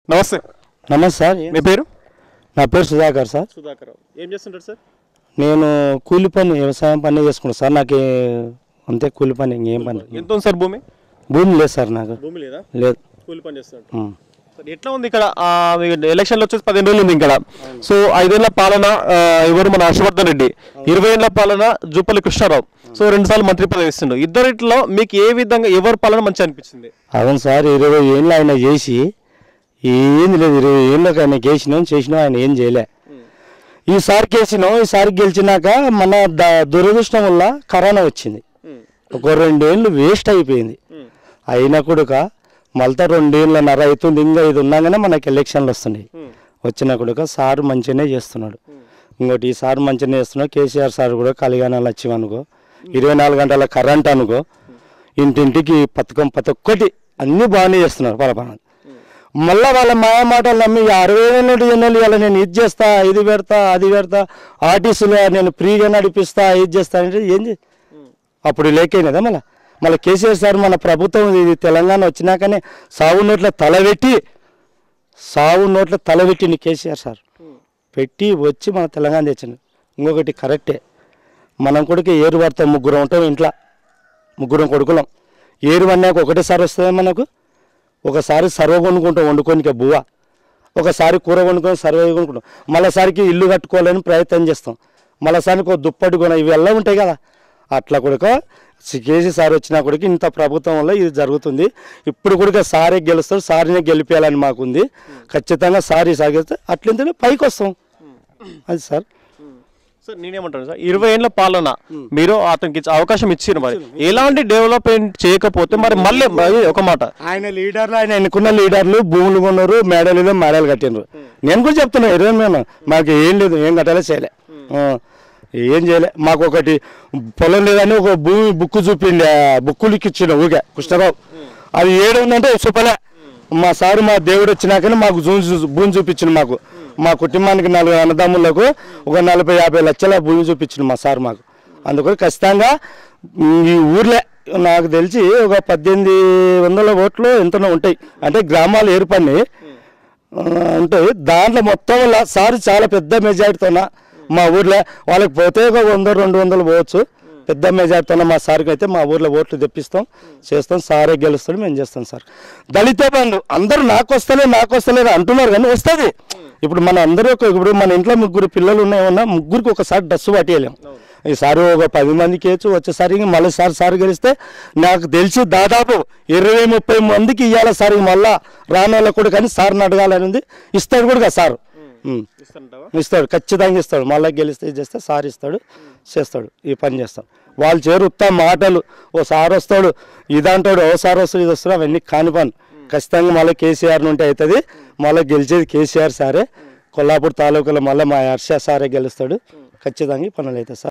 నమస్తే నమస్తే సార్ మీ పేరు నా పేరు సుధాకర్ సార్ సుధాకర్ ఏం చేస్తుంటారు సార్ నేను కూలి పని వ్యవసాయం పని చేసుకున్నాను సార్ నాకు అంతే కూలి పని ఇంకేం పని ఎంత ఉంది సార్ భూమి భూమి లేదు సార్ నాకు భూమి లేదా లేదు కూలి పని చేస్తుంటారు ఉం. సార్ ఎట్లా ఉంది ఇక్కడ ఆ, మీకు ఎలక్షన్లు వచ్చేసి పదిహేను రోజులు ఉంది ఇక్కడ సో ఐదేళ్ల పాలన ఆ, ఎవరు మన హర్షవర్ధన్ రెడ్డి ఇరవై ఏళ్ల పాలన జూపల్లి కృష్ణారావు సో రెండు సార్లు మంత్రి పదవి ఇస్తుండు ఇద్దరిట్లో మీకు ఏ విధంగా ఎవరి పాలన మంచి అనిపించింది అవును సార్ ఇరవై ఏళ్ళు ఆయన చేసి ఏంది లేదు ఇరవై ఏళ్ళకి ఆయన చేసినాం చేసినాం ఆయన ఏం చేయలే ఈసారి చేసినాం ఈసారి గెలిచినాక మన ద- దురదృష్టం వల్ల కరోనా వచ్చింది ఒక రెండేళ్ళు వేస్ట్ అయిపోయింది అయినా కూడా మళ్ళీ రెండేళ్ళన్నర అవుతుంది ఇంకా ఇది ఉన్నాగానే మనకి ఎలక్షన్లు వస్తున్నాయి వచ్చినా కూడా సార్ మంచిగానే చేస్తున్నాడు ఇంకోటి ఈ సార్ మంచిగానే చేస్తున్నాడు కేసీఆర్ సార్ కూడా కలిగానాలు వచ్చి అనుకో ఇరవై నాలుగు గంటల కరెంట్ అనుకో ఇంటింటికి పథకం ప్రతి ఒక్కటి అన్నీ బాగానే చేస్తున్నారు పరపన మళ్ళా వాళ్ళ మాయ మాటలు నమ్మి ఈ అరవై ఏళ్ళు జనాలు ఇలా నేను ఇది చేస్తా ఇది పెడతా అది పెడతా ఆర్టీసీలో నేను ఫ్రీగా నడిపిస్తా ఇది చేస్తా అంటే ఏం చే అప్పుడు లేకైనదా మళ్ళీ మళ్ళీ కేసీఆర్ సార్ మన ప్రభుత్వం ఇది తెలంగాణ వచ్చినాకనే సాగు నోట్ల తలబెట్టి సాగు నోట్ల తలబెట్టింది కేసీఆర్ సార్ పెట్టి వచ్చి మన తెలంగాణ తెచ్చింది ఇంకొకటి కరెక్టే మనం కొడుకు ఏరు పడతాం ముగ్గురం ఉంటాం ఇంట్లో ముగ్గురం కొడుకులం ఏరు అన్నాక ఒకటేసారి వస్తుంది మనకు ఒకసారి సర్వ కొనుక్కుంటాం వండుకోనికే బువ్వ ఒకసారి కూర వండుకొని సర్వ కొనుక్కుంటాం మళ్ళీసారికి ఇల్లు కట్టుకోవాలని ప్రయత్నం చేస్తాం మళ్ళీసారికి ఒక దుప్పటి కొన ఇవి ఎలా ఉంటాయి కదా అట్లా కూడా కేసీ సార్ వచ్చినా కూడా ఇంత ప్రభుత్వం వల్ల ఇది జరుగుతుంది ఇప్పుడు కూడా సారే గెలుస్తాడు సారీనే గెలిపేయాలని మాకుంది ఖచ్చితంగా సారీ సాగిస్తే అట్లంటే పైకి వస్తాం అది సార్ సార్ నేనేమంటాను సార్ ఇరవై ఏళ్ల పాలన మీరు అతనికి ఇచ్చే అవకాశం ఇచ్చారు మరి ఎలాంటి డెవలప్మెంట్ చేయకపోతే మరి మళ్ళీ మరి ఒక మాట ఆయన లీడర్లు ఆయన ఎన్నుకున్న లీడర్లు భూములు కొన్నారు మేడలు మేడలు కట్టినారు నేను కూడా చెప్తున్నా ఇరవై మేము మాకు ఏం లేదు ఏం కట్టాలో చేయలే ఆ, ఏం చేయలే మాకు ఒకటి పొలం లేదని ఒక భూమి బుక్కు చూపిండి ఆ బుక్కులకి ఇచ్చిన ఊగే కృష్ణరావు అది ఏడు ఉందంటే చూపలే మా సారు మా దేవుడు వచ్చినాకనే మాకు జూ చూ- భూమి చూపించింది మాకు మా కుటుంబానికి నలుగురు అన్నదమ్ములకు ఒక నలభై యాభై లక్షల భూమి చూపించింది మా సార్ మాకు అందుకని ఖచ్చితంగా ఈ ఊర్లే నాకు తెలిసి ఒక పద్దెనిమిది వందల ఓట్లు ఎంతనో ఉంటాయి అంటే గ్రామాలు ఏర్పడి ఆ, ఉంటాయి దాంట్లో మొత్తం వల్ల సార్ చాలా పెద్ద మెజారిటీతోన మా ఊర్లో వాళ్ళకి పోతే ఒక వంద రెండు వందలు పోవచ్చు పెద్ద మెజారిటీతోన మా సార్కి అయితే మా ఊర్లో ఓట్లు తెప్పిస్తాం చేస్తాం సారే గెలుస్తాడు మేము చేస్తాం సార్ దళిత బంధు అందరూ నాకు వస్తలే నాకు వస్తలేదు అంటున్నారు కానీ వస్తుంది ఇప్పుడు మన అందరూ ఒక- ఇప్పుడు మన ఇంట్లో ముగ్గురు పిల్లలు ఉన్నాయన్నా ముగ్గురికి ఒకసారి డస్సు పట్టేయలేం ఈసారి ఒక పది మందికి వేయచ్చు వచ్చేసరికి మళ్ళీ సార్ సార్ గెలిస్తే నాకు తెలిసి దాదాపు ఇరవై ముప్పై మందికి ఇవ్వాలి సార్ మళ్ళా రాని వాళ్ళకు కూడా కానీ సార్ని అడగాలని ఉంది ఇస్తాడు కూడా కదా సార్ ఉం. ఇస్తాడు ఖచ్చితంగా ఇస్తాడు మళ్ళీ గెలిస్తే ఇది చేస్తే సార్ ఇస్తాడు చేస్తాడు ఈ పని చేస్తాడు వాళ్ళు చేరుతా మాటలు ఓ సార్ వస్తాడు ఇది అంటాడు ఓ సార్ వస్తాడు ఇది వస్తాడు అవన్నీ కాని పని ఖచ్చితంగా మళ్ళీ కేసీఆర్ నుండి అవుతుంది మళ్ళీ గెలిచేది కేసీఆర్ సారే కొల్లాపూర్ తాలూకాలో మళ్ళీ మా హర్ష సారే గెలుస్తాడు ఖచ్చితంగా ఈ పనులు అవుతాయి సార్